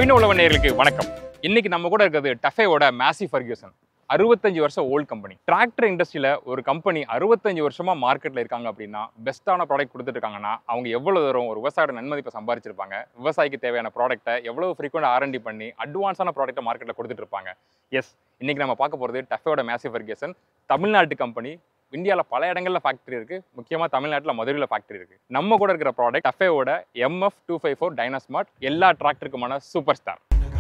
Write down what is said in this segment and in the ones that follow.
நவீன உழவு நேயர்களுக்கு வணக்கம் இன்னைக்கு நம்ம கூட இருக்கிறது டஃபேவோட மேசி ஃபர்கியூசன் அறுபத்தஞ்சு வருஷம் ஓல்ட் கம்பெனி டிராக்டர் இண்டஸ்ட்ரியில் ஒரு கம்பெனி அறுபத்தஞ்சு வருஷமா மார்க்கெட்டில் இருக்காங்க அப்படின்னா பெஸ்ட்டான ப்ராடக்ட் கொடுத்துட்டு இருக்காங்கன்னா அவங்க எவ்வளோ தூரம் ஒரு விவசாயோட நன்மதிப்பை சம்பாரிச்சிருப்பாங்க விவசாயிக்கு தேவையான ப்ராடக்ட்டை எவ்வளோ ஃப்ரீக்வெண்ட் ஆர்என்டி பண்ணி அட்வான்ஸான ப்ராடக்ட்டை மார்க்கெட்டில் கொடுத்துட்டு இருப்பாங்க எஸ் இன்னைக்கு நம்ம பார்க்க போகிறது டஃபேவோட மேசி ஃபர்கியூசன் தமிழ்நாட்டு கம்பெனி இந்தியாவில் பல இடங்கள்ல ஃபேக்டரி இருக்கு முக்கியமாக தமிழ்நாட்டில் மதுரையில் ஃபேக்டரி இருக்கு நம்ம கூட இருக்கிற ப்ராடக்ட் டஃபேவோட MF two five four Dynasmart எல்லா டிராக்டருக்குமான சூப்பர் ஸ்டார்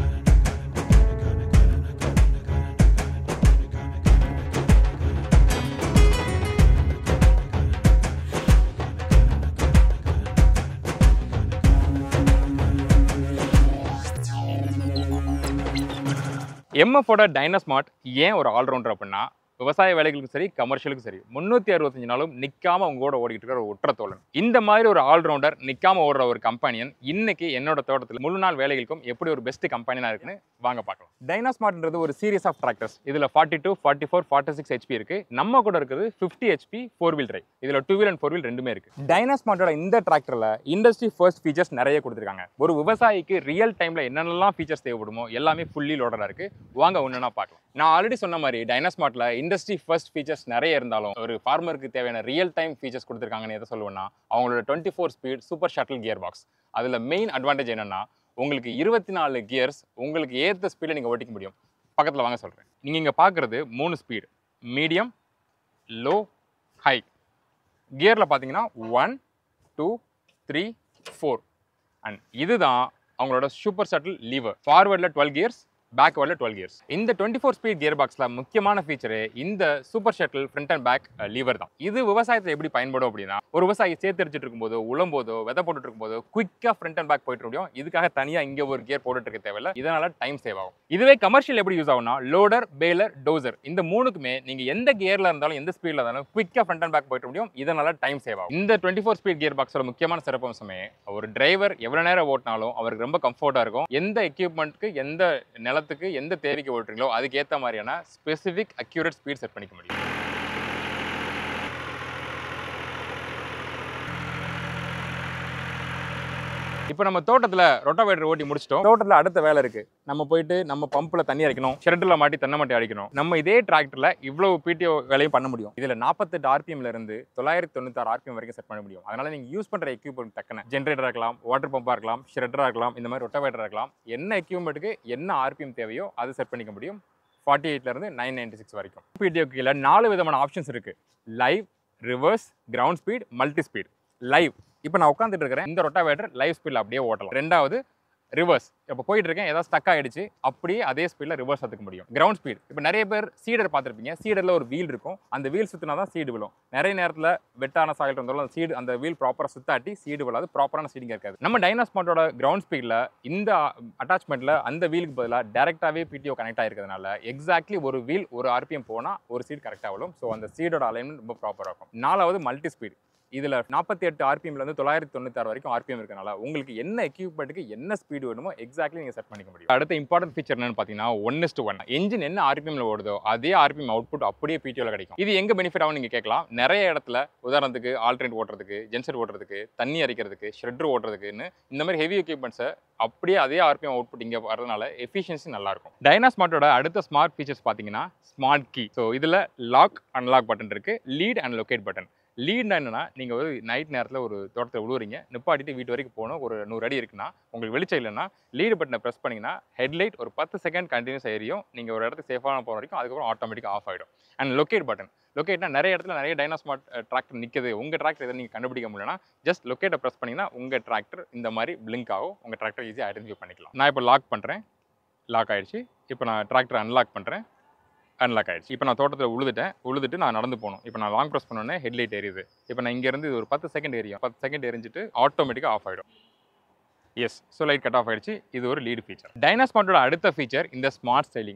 எம்எஃபோட டைனஸ்மார்ட் ஏன் ஒரு ஆல்ரவுண்டர் அப்படின்னா விவசாய வேலைகளுக்கும் சரி கமர்ஷியலுக்கும் சரி முந்நூற்றி அறுபத்தஞ்சு நாளும் நிற்காம அவங்க கூட ஓடிக்கிட்டு இருக்கிற ஒரு உற்றத்தோழன் இந்த மாதிரி ஒரு ஆல்ரவுண்டர் நிற்காம ஓடுற ஒரு கம்பெனியன் இன்னைக்கு என்னோட தோட்டத்தில் முழு நாள் வேலைகளுக்கும் எப்படி ஒரு பெஸ்ட் கம்பெனினா இருக்குன்னு வாங்க பார்க்கலாம் டைனாஸ்மார்ட்ன்றது ஒரு சீரியஸ் ஆஃப் டிராக்டர்ஸ் இதில் forty two forty four forty six HP இருக்கு நம்ம கூட இருக்குது fifty HP four wheel drive இதில் two wheel and four wheel ரெண்டுமே இருக்கு டைனாஸ்மார்ட்டோட இந்த டிராக்டரில் இண்டஸ்ட்ரி ஃபர்ஸ்ட் ஃபீச்சர்ஸ் நிறைய கொடுத்துருக்காங்க ஒரு விவசாயிக்கு ரியல் டைமில் என்னென்னலாம் ஃபீச்சர்ஸ் தேவைப்படுமோ எல்லாமே ஃபுல்லி லோடராக இருக்கு வாங்க ஒன்றுனா பார்க்கலாம் நான் ஆல்ரெடி சொன்ன மாதிரி டைனாஸ்மார்ட்ல இண்டஸ்ட்ரி ஃபர்ஸ்ட் ஃபீச்சர்ஸ் நிறைய இருந்தாலும் ஒரு ஃபார்மருக்கு தேவையான ரியல் டைம் ஃபீச்சர்ஸ் கொடுத்துருக்காங்கன்னு எதை சொல்லுவேன்னா அவங்களோட twenty four speed super shuttle gear box அதில் மெயின் அட்வான்டேஜ் என்னன்னா உங்களுக்கு இருபத்தி நாலு கியர்ஸ் உங்களுக்கு ஏற்ற ஸ்பீடில் நீங்கள் ஓட்டிக்க முடியும் பக்கத்தில் வாங்க சொல்கிறேன் நீங்கள் இங்கே பார்க்குறது மூணு ஸ்பீடு மீடியம் லோ ஹை கியரில் பார்த்தீங்கன்னா one two three four and இதுதான் அவங்களோட சூப்பர் ஷட்டில் லீவர் ஃபார்வர்டில் டுவெல் கியர்ஸ் பேக்வர்டில் டுவெல் கியர்ஸ் இந்த டுவெண்ட்டி ஃபோர் ஸ்பீட் கியர் பாக்ஸில் முக்கியமான ஃபீச்சரு இந்த super shuttle front and back lever தான் இது விவசாயத்தில் எப்படி பயன்படும் அப்படின்னா ஒரு விவசாயி சேர்த்தரிச்சிட்டு இருக்கும்போதோ உழம்போதோ விதை போட்டுட்டு இருக்கும்போதோ குயிக்காக ஃப்ரண்ட் அண்ட் பேக் போயிட்டு முடியும் இதுக்காக தனியாக இங்கே ஒரு கியர் போட்டுட்டு இருக்க தேவையில்ல இதனால டைம் சேவ் ஆகும் இதுவே கமர்ஷியல் எப்படி யூஸ் ஆகும்னா லோடர் பேலர் டோசர் இந்த மூணுக்குமே நீங்கள் எந்த கியரில் இருந்தாலும் எந்த ஸ்பீடில் இருந்தாலும் குயிக்காக ஃப்ரண்ட் அண்ட் பேக் போயிட்டு முடியும் இதனால டைம் சேவ் ஆகும் இந்த டுவெண்ட்டி ஃபோர் ஸ்பீட் கியர் பாக்ஸோட முக்கியமான சிறப்பம்சமே ஒரு டிரைவர் எவ்வளோ நேரம் ஓட்டினாலும் அவருக்கு ரொம்ப கம்ஃபர்ட்டாக இருக்கும் எந்த எக்யூப்மெண்ட்டுக்கு எந்த நிலத்துக்கு எந்த தேவைக்கு ஓட்டுறீங்களோ அதுக்கு ஏற்ற மாதிரியான ஸ்பெசிஃபிக் அக்யூரேட் ஸ்பீட் செட் பண்ணிக்க முடியும் இப்போ நம்ம தோட்டத்தில் ரொட்டோவேட்டர் ஓட்டி முடிச்சிட்டோம் தோட்டத்தில் அடுத்த வேலை இருக்கு நம்ம போயிட்டு நம்ம பம்பில் தண்ணி அரைக்கணும் ஷெட்டில் மாட்டி தென்னை மாட்டி அடிக்கணும் நம்ம இதே டிராக்டரில் இவ்வளவு பிடிஓ வேலையும் பண்ண முடியும் இதில் நாற்பத்தெட்டு ஆர்பிஎம்ல இருந்து தொள்ளாயிரத்தி தொண்ணூத்தாறு ஆர்பிஎம் வரைக்கும் செட் பண்ண முடியும் அதனால நீங்கள் யூஸ் பண்ணுற எக்யூப்மெண்ட் தக்கன ஜென்ரேட்டராக இருக்கலாம் வாட்டர் பம்பாக இருக்கலாம் ஷெட்டராக இருக்கலாம் இந்த மாதிரி ரொட்டோவேட்டராக இருக்கலாம் என்ன எக்யூப்மெண்ட்டுக்கு என்ன ஆர்பிஎம் தேவையோ அதை செட் பண்ணிக்க முடியும் ஃபார்ட்டி எயிட்லேருந்து நைன் நைன்டி சிக்ஸ் வரைக்கும் பிடிஓ கீழே நாலு விதமான ஆப்ஷன்ஸ் இருக்குது live reverse ground speed multi speed live இப்போ நான் உட்காந்துட்டு இருக்கிறேன் இந்த ரொட்டாவேட்டர் லைவ் ஸ்பீடில் அப்படியே ஓட்டலாம் ரெண்டாவது ரிவர்ஸ் இப்போ போயிட்டு இருக்கேன் ஏதாவது ஸ்டக் ஆயிடுச்சு அப்படியே அதே ஸ்பீடில் ரிவர்ஸ் எடுத்துக்க முடியும் கிரவுண்ட் ஸ்பீட் இப்போ நிறைய பேர் சீடர் பார்த்துருப்பீங்க சீடரில் ஒரு வீல் இருக்கும் அந்த வீல் சுற்றினா தான் சீடு விழும் நிறைய நேரத்தில் வெட்டான சாயில் இருந்தாலும் அந்த சீடு அந்த வீல் ப்ராப்பராக சுத்தாட்டி சீடு விழாது ப்ராப்பரான சீடிங் இருக்காது நம்ம டைனாஸ்மார்ட்டோட கிரவுண்ட் ஸ்பீடில் இந்த அட்டாச்மெண்ட்டில் அந்த வீலுக்கு பதிலாக டேரெக்டாகவே பிடிஓ கனெக்ட் ஆகிருக்கிறதுனால எக்ஸாக்ட்லி ஒரு வீல் ஒரு ஆர்பிஎம் போனால் ஒரு சீட் கரெக்டாக விழும் ஸோ அந்த சீடோட அலைன்மெண்ட் ரொம்ப ப்ராப்பராக இருக்கும் நாலாவது மல்டி ஸ்பீட் இதில் நாற்பத்தி எட்டு ஆர்பிஎம்லேருந்து தொள்ளாயிரத்தி தொண்ணூத்தாறு வரைக்கும் ஆர்பிஎம் இருக்கனால உங்களுக்கு என்ன எக்யூப்மெண்ட்டுக்கு என்ன ஸ்பீடு வேணுமோ எக்ஸாக்ட்லி நீங்கள் செட் பண்ணிக்க முடியும் அடுத்த இம்பார்ட்டன்ட் ஃபீச்சர் என்னன்னு பார்த்தீங்கன்னா ஒன் இஸ் ஒன் என்ஜின் என்ன ஆர்பிஎம்ல ஓடுதோ அதே ஆர்பிஎம் அவுட்புட் அப்படியே பிடிஓல கிடைக்கும் இது எங்க பெனிஃபிட் ஆகும் நீங்கள் கேட்கலாம் நிறைய இடத்துல உதாரணத்துக்கு ஆல்ட்ரேட் ஓட்டுறதுக்கு ஜென்சர் ஓட்டுறதுக்கு தண்ணி அரைக்கிறதுக்கு ஷ்ரெட்ரு ஓட்டுறதுக்குன்னு இந்த மாதிரி ஹெவி எக்யூப்மெண்ட்ஸை அப்படியே அதே ஆர்பிஎம் அவுட்புட் இங்கே வரதுனால எஃபிஷியன்சி நல்லா இருக்கும் டைனாஸ்மார்ட்டோட அடுத்த ஸ்மார்ட் ஃபீச்சர்ஸ் பார்த்தீங்கன்னா ஸ்மார்ட் கீ ஸோ இதில் லாக் அன்லாக் பட்டன் இருக்கு லீட் அண்ட் லொக்கேட் பட்டன் லீட்னா என்னன்னா நீங்கள் ஒரு நைட் நேரத்தில் ஒரு தோட்டத்தில் விழுவுறீங்க நிப்பாட்டிட்டு வீட்டு வரைக்கும் போகணும் ஒரு நூறு அடி இருக்குன்னா உங்களுக்கு வெளிச்சம் இல்லைன்னா லீடு பட்டனை ப்ரெஸ் பண்ணிங்கன்னா ஹெட்லைட் ஒரு பத்து செகண்ட் கண்டினியூஸ் எரியும் நீங்கள் ஒரு இடத்துக்கு சேஃபான போகிற வரைக்கும் அதுக்கப்புறம் ஆட்டோமேட்டிக்காக ஆஃப் ஆகிடும் அண்ட் லொக்கேட் பட்டன் லொக்கேட்னா நிறைய இடத்துல நிறைய டைனாஸ்மார்ட் டிராக்டர் நிற்குது உங்கள் டிராக்டர் எதை நீங்கள் கண்டுபிடிக்க முடியலன்னா ஜஸ்ட் லொக்கேட்டை ப்ரெஸ் பண்ணிங்கன்னா உங்கள் டிராக்டர் இந்த மாதிரி பிளிங்க் ஆகும் உங்கள் டிராக்டர் ஈஸியாக ஐடென்டிஃபை பண்ணிக்கலாம் நான் இப்போ லாக் பண்ணுறேன் லாக் ஆயிடுச்சு இப்போ நான் டிராக்டர் அன்லாக் பண்ணுறேன் அன்லாக் ஆயிடுச்சு இப்போ நான் தோட்டத்தில் உழுதுட்டேன் உழுதுட்டு நான் நடந்து போகணும் இப்போ நான் லாங் ப்ரெஸ் பண்ணோன்னே ஹெட்லைட் எரியுது இப்போ நான் இங்கேருந்து இது ஒரு பத்து செகண்ட் எரியும் பத்து செகண்ட் எரிஞ்சிட்டு ஆட்டோமேட்டிக்காக ஆஃப் ஆகிடும் yes so light cut off ஆயிடுச்சு இது ஒரு லீடு ஃபீச்சர் டைனாஸ்மார்ட்டோட அடுத்த ஃபீச்சர் இந்த ஸ்மார்ட் ஸ்டைலிங்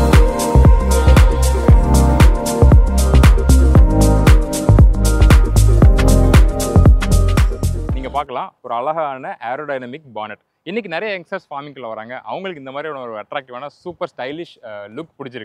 நீங்கள் பார்க்கலாம் ஒரு அழகான ஏரோடைனமிக் பானட் இன்னைக்கு நிறைய யங்ஸ்டர்ஸ் ஃபார்மிங்கில் வராங்க அவங்களுக்கு இந்த மாதிரி ஒரு அட்ராக்டிவான சூப்பர் ஸ்டைலிஷ் லுக் பிடிச்சிருக்கு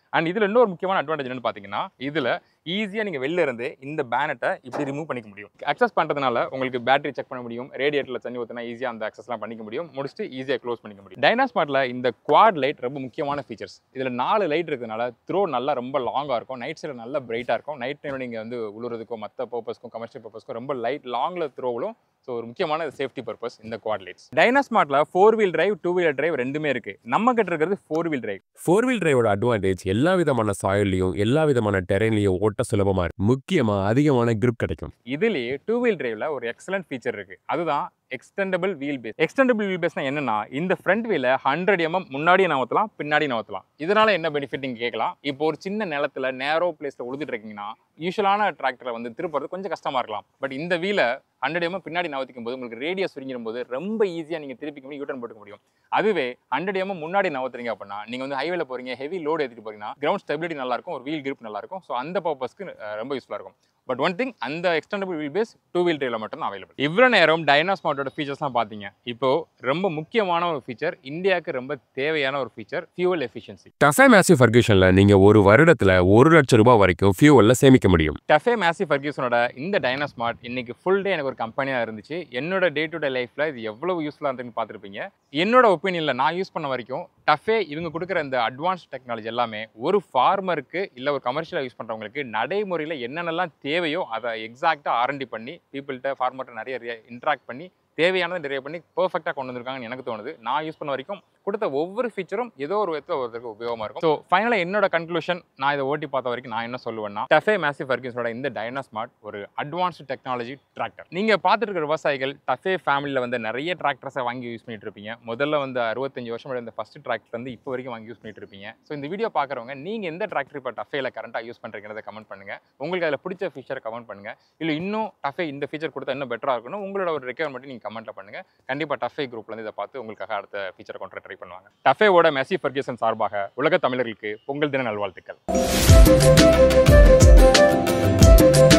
அண்ட் இதில் இன்னொரு முக்கியமான அட்வான்டேஜ் என்னன்னு பார்த்தீங்கன்னா இதில் ஈஸியாக நீங்கள் வெளில இருந்து இந்த பேனட்டை இப்படி ரிமூவ் பண்ணிக்க முடியும் அக்சஸ் பண்ணுறதுனால உங்களுக்கு பேட்டரி செக் பண்ண முடியும் ரேடியேட்டரில் தண்ணி ஊற்றினா ஈஸியாக அந்த அக்சஸ்லாம் பண்ணிக்க முடியும் முடிச்சுட்டு ஈஸியாக க்ளோஸ் பண்ணிக்க முடியும் டைனாஸ்மார்ட்டில் இந்த குவாட் லைட் ரொம்ப முக்கியமான ஃபீச்சர்ஸ் இதில் நாலு லைட் இருக்கிறதுனால த்ரோ நல்லா ரொம்ப லாங்காக இருக்கும் நைட் சைடில் நல்லா பிரைட்டாக இருக்கும் நைட் டைம் நீங்கள் வந்து உழுறதுக்கோ மற்ற பர்பஸ்க்கும் கமர்ஷியல் பர்பஸ்க்கும் ரொம்ப லைட் லாங்கில் த்ரோவிலும் ஸோ ஒரு முக்கியமான சேஃப்டி பர்பஸ் இந்த குவாட் லைட்ஸ் டைனாஸ்மார்ட்டில் four wheel drive two wheeler drive ரெண்டுமே இருக்குது நம்ம கிட்ட இருக்கிறது four wheel drive four wheel டிரைவோட அட்வான்டேஜ் எல்லா விதமான சாயில்லையும் எல்லா விதமான டெரெயின்லையும் ஓட்ட சுலபமா இருக்கு முக்கியமா அதிகமான grip கிடைக்கும் இதுலயே டூ வீல் டிரைவ்ல ஒரு எக்ஸலண்ட் ஃபீச்சர் இருக்கு அதுதான் extendable wheel base extendable wheel பேஸ்னா என்னன்னா இந்த ஃப்ரண்ட் வீல ஹண்ட்ரட் எம்எம் முன்னாடி நகர்த்தலாம் பின்னாடி நகர்த்தலாம் இதனால என்ன பெனிஃபிட் நீங்க கேட்கலாம் இப்போ ஒரு சின்ன நிலத்துல நேரோ பிளேஸ்ல உழுதுட்டு இருக்கீங்கன்னா யூஸ்வலான டிராக்டரை வந்து திருப்புறது கொஞ்சம் கஷ்டமா இருக்கலாம் பட் இந்த வீலை ஹண்ட்ரட் எம்எம் பின்னாடி நகர்த்திக்கும் போது உங்களுக்கு ரேடியஸ் சுருங்கிடும் போது ரொம்ப ஈஸியாக நீங்கள் திருப்பிக்க முடியும் யூட்டன் போட்டுக்க முடியும் அதுவே ஹண்ட்ரட் எம்எம் முன்னாடி நகர்த்துறீங்க அப்படின்னா நீங்கள் வந்து ஹைவேல போறீங்க ஹெவி லோடு ஏற்றிட்டு போறீங்கன்னா கிரவுண்ட் ஸ்டெபிலிட்டி நல்லா இருக்கும் ஒரு வீல் grip நல்லா இருக்கும் ஸோ அந்த பர்பஸ்க்கு ரொம்ப யூஸ்ஃபுல்லாக இருக்கும் பட் ஒன் திங் அந்த extendable wheel base two wheel டிரைவ்ல மட்டும் தான் அவைலபிள் இவ்வளோ நேரம் டைனாஸ்மார்ட்டோட ஃபீச்சர்ஸ்லாம் பார்த்தீங்க இப்போ ரொம்ப முக்கியமான ஒரு ஃபீச்சர் இந்தியாவுக்கு ரொம்ப தேவையான ஒரு feature fuel efficiency TAFE Massey ஃபர்கூஷன்ல நீங்க ஒரு வருடத்துல ஒரு லட்சம் ரூபாய் வரைக்கும் ஃபியூவல்ல சேமிக்க முடியும் டஃபே மேசி ஃபர்கியூசனோட இந்த டைனாஸ்மார்ட் இன்னைக்கு ஃபுல் டே எனக்கு ஒரு கம்பெனியாக இருந்துச்சு என்னோட டே டு டே லைஃப்பில் இது எவ்வளவு யூஸ்ஃபுல்லாக இருந்துன்னு பார்த்துருப்பீங்க என்னோட ஒப்பீனியனில் நான் யூஸ் பண்ண வரைக்கும் டஃபே இவங்க கொடுக்குற இந்த அட்வான்ஸ் டெக்னாலஜி எல்லாமே ஒரு ஃபார்மருக்கு இல்லை ஒரு கமர்ஷியலாக யூஸ் பண்ணுறவங்களுக்கு நடைமுறையில் என்னென்னலாம் தேவையோ அதை எக்ஸாக்டாக ஆரண்டி பண்ணி பீப்புள்கிட்ட ஃபார்மர்கிட்ட நிறைய இன்ட்ராக்ட் பண்ணி தேவையானதை டெரைவ் பண்ணி பர்ஃபெக்டாக கொண்டு வந்திருக்காங்கன்னு எனக்கு தோணுது நான் யூஸ் பண்ண வரைக்கும் கொடுத்த ஒவ்வொரு ஃபீச்சரும் ஏதோ ஒரு விதத்தில் ஒருத்தருக்கு உபயோகமாக இருக்கும் ஸோ ஃபைனலாக என்னோட கன்க்ளூஷன் நான் இதை ஓட்டி பார்த்த வரைக்கும் நான் என்ன சொல்லுவேன்னா டஃபே மேசிவ் ஃபர்கியூஸோட இந்த டைனாஸ்மார்ட் ஒரு அட்வான்ஸ்டு டெக்னாலஜி டிராக்டர் நீங்கள் பார்த்துட்டு இருக்கிற விவசாயிகள் டஃபே ஃபேமிலியில் வந்து நிறைய டிராக்டர்ஸை வாங்கி யூஸ் பண்ணிட்டு இருப்பீங்க முதல்ல வந்து அறுபத்தஞ்சு வருஷம் இந்த ஃபர்ஸ்ட் டிராக்டர் வந்து இப்போ வரைக்கும் வாங்கி யூஸ் பண்ணிட்டு இருப்பீங்க ஸோ இந்த வீடியோ பார்க்குறவங்க நீங்கள் எந்த டிராக்டர் இப்போ டஃபேல கரண்ட்டாக யூஸ் பண்ணுறீங்கிறத கமெண்ட் பண்ணுங்க உங்களுக்கு அதில் பிடிச்ச ஃபீச்சரை கமெண்ட் பண்ணுங்க இல்லை இன்னும் டஃபே இந்த ஃபீச்சர் கொடுத்தா இன்னும் பெட்டராக இருக்கணும் உங்களோட ஒரு ரெக்யர்மெண்ட் நீங்கள் கமெண்ட்டில் பண்ணுங்க கண்டிப்பாக டஃபே குரூப்லேருந்து இதை பார்த்து உங்களுக்காக அடுத்த ஃபீச்சரை கொண்டு ட்ரை பண்ணுவாங்க டஃபேவோட மெஸ்ஸி ஃபர்கியூசன் சார்பாக உலக தமிழர்களுக்கு பொங்கல் தின நல்வாழ்த்துக்கள்